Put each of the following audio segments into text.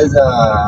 اذا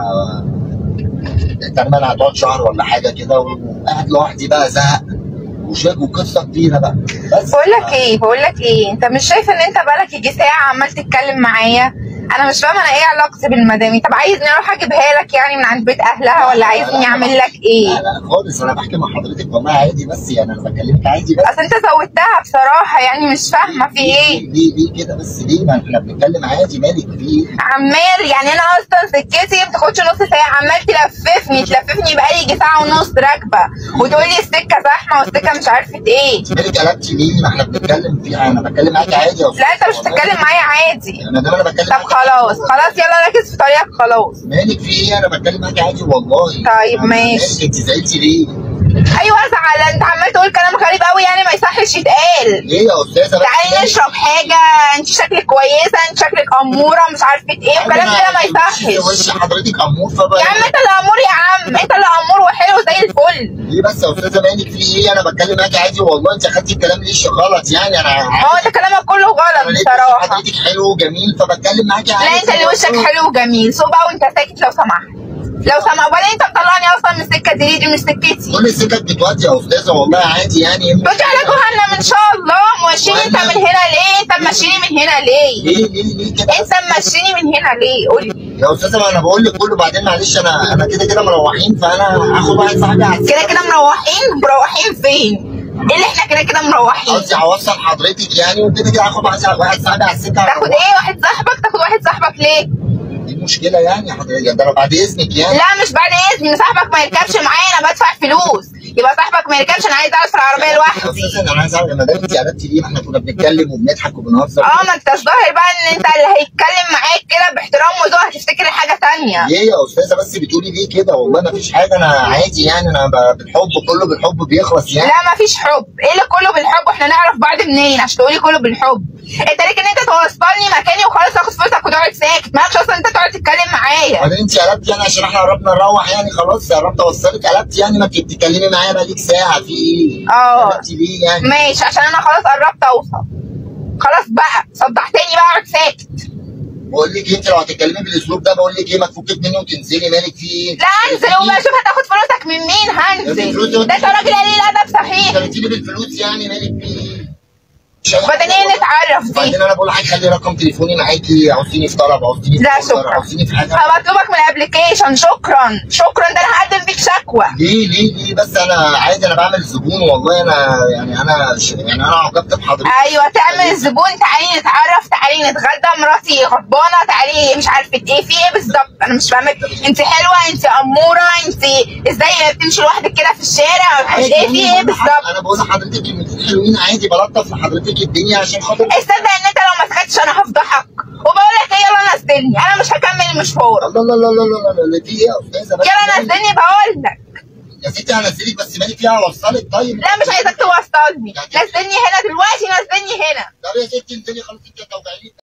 تقريبا هتقعد شهر ولا حاجه كده وقاعد لوحدي بقى زهق وشاك وقصه كبيره بقى بس بقول لك ايه بقول لك ايه انت مش شايف ان انت بقالك يجي ساعه عمال تتكلم معايا انا مش فاهمه انا ايه علاقتي بالمدامي طب عايزني اروح اجيبها لك يعني من عند بيت اهلها ولا عايزني اعمل لك لا ايه لا خالص انا بحكي مع حضرتك والله عادي بس يعني انا بكلمك عادي بس اصل انت زودتها بصراحه يعني مش فاهمه في ايه ليه ليه كده بس ليه ما احنا بنتكلم عادي مالك في ايه عمال يعني انا اصلا سكتي ما بتاخدش نص ساعه عمال تلففني تلففني بقالي يجي ساعه ونص راكبه وتقولي لي السكه زحمه والسكه مش عارفه ايه مالك قلبتي ليه ما احنا بنتكلم فيها انا بتكلم معاك عادي يا لا انت مش بتتكلم معايا عادي انا ده انا بتكلم طب معاك خلاص خلاص يلا ركز في طريقك خلاص مالك في ايه انا بتكلم معاك عادي والله طيب، أنا ماشي. مالك انت زعلتي ليه؟ ايوه ازعل انت عمال تقول كلام غريب قوي يعني ما يصحش يتقال ليه يا استاذه بس تعالي مالك؟ نشرب حاجه انت شكلك كويسه انت شكلك اموره مش عارفه ايه وكلام كده ما يصحش وش حضرتك امور فبقى يا عم انت اللي امور يا عم انت اللي امور وحلو زي الفل ليه بس يا استاذه مالك في ايه انا بتكلم معاك عادي والله انت خدتي الكلام ليش غلط يعني انا هو انت كلامك كله انا غلط لقيت بصراحه حضرتك حلو وجميل فبتكلم معاكي عادي لا انت اللي وشك حلو وجميل سوق بقى وانت ساكت لو سمحت لو سمحت وبعدين انت مطلعني اصلا من السكه دي دي مش سكتي كل السكك بتودي يا استاذه والله عادي يعني تودي على جهنم ان شاء الله ماشيني انت من هنا ليه انت ماشيني من هنا ليه ليه ليه ليه كده انت ماشيني من هنا ليه قولي يا استاذه ما انا بقول لك كله بعدين معلش انا انا كده كده مروحين فانا هاخد واحد صاحبي على السكة. كده كده مروحين مروحين فين ايه اللي احنا كده كده مروحين قصدي هوصل حضرتك يعني وكده كده هاخد واحد واحد صاحبي على السكه تاخد ايه واحد صاحبك تاخد واحد صاحبك ليه دي المشكله يعني حضرتك ده انا بعد اذنك يعني لا مش بعد اذن صاحبك ما يركبش معايا انا بدفع فلوس يبقى صاحبك ما يركبش انا عايز اقعد في العربيه يا لوحدي استاذه انا عايز اعرف ما دام انت قلبتي ليه ما احنا كنا بنتكلم وبنضحك وبنهزر اه ما انت ظاهر بقى ان انت اللي هيتكلم معاك كده باحترام وذوق هتفتكر حاجه تانية ليه يا استاذه بس بتقولي ليه كده والله ما فيش حاجه انا عادي يعني انا ب- بالحب كله بالحب بيخلص يعني لا ما فيش حب ايه اللي كله بالحب واحنا نعرف بعض منين عشان تقولي كله بالحب انت ليك ان انت توصلني مكاني وخلاص اخد فلوسك وتقعد ساكت مالكش اصلا انت تقعد تتكلم معايا بعدين انت قلبتي يعني عشان احنا قربنا نروح يعني خلاص قربت اوصلك قلبتي يعني ما انت بتتكلمي معايا بقالك ساعه في ايه؟ اه. قلبتي ليه يعني؟ ماشي عشان انا خلاص قربت اوصل خلاص بقى صدعتني بقى اقعد ساكت بقول لك انت لو هتتكلمي بالاسلوب ده بقول لك ايه ما تفكك مني وتنزلي مالك في ايه؟ لا انزل وما اشوف هتاخد فلوسك من مين هنزل ده انت راجل قليل ادب صحيح كلمتيني بالفلوس يعني مالك في ايه؟ مش عارف- وبعدين ايه نتعرف دي وبعدين انا بقول لحضرتك خلي رقم تليفوني معاكي عاوزيني في طلب عاوزيني في لا اوردر، شكرا عاوزيني في حاجه هبطلبك من الابلكيشن شكرا شكرا ده انا هقدم بيك شكوى ليه ليه ليه بس انا عادي انا بعمل زبون والله انا يعني انا ش... يعني انا عجبت بحضرتك ايوه تعمل الزبون تعالي نتعرف تعالي نتغدى مراتي غضبانه تعالي مش عارفه ايه في ايه بالظبط انا مش فاهمك انت حلوه انت اموره انت ازاي بتمشي لوحدك كده في الشارع مش ايه في ايه بالظبط انا بقول لحضرتك كلمتين حلوين عادي بلطف لحضرتك الدنيا عشان خاطر استنى ان انت لو ما سكتش انا هفضحك وبقول لك ايه يلا نزلني انا مش هكمل المشوار الله الله الله الله الله الله الله في ايه يا استاذه بس يلا نزلني بقول لك يا ستي هنزلك بس مالي فيها اوصلك طيب لا مش عايزك توصلني نزلني هنا دلوقتي نزلني هنا طب يا ستي انزلي خلاص انت هتوجعيني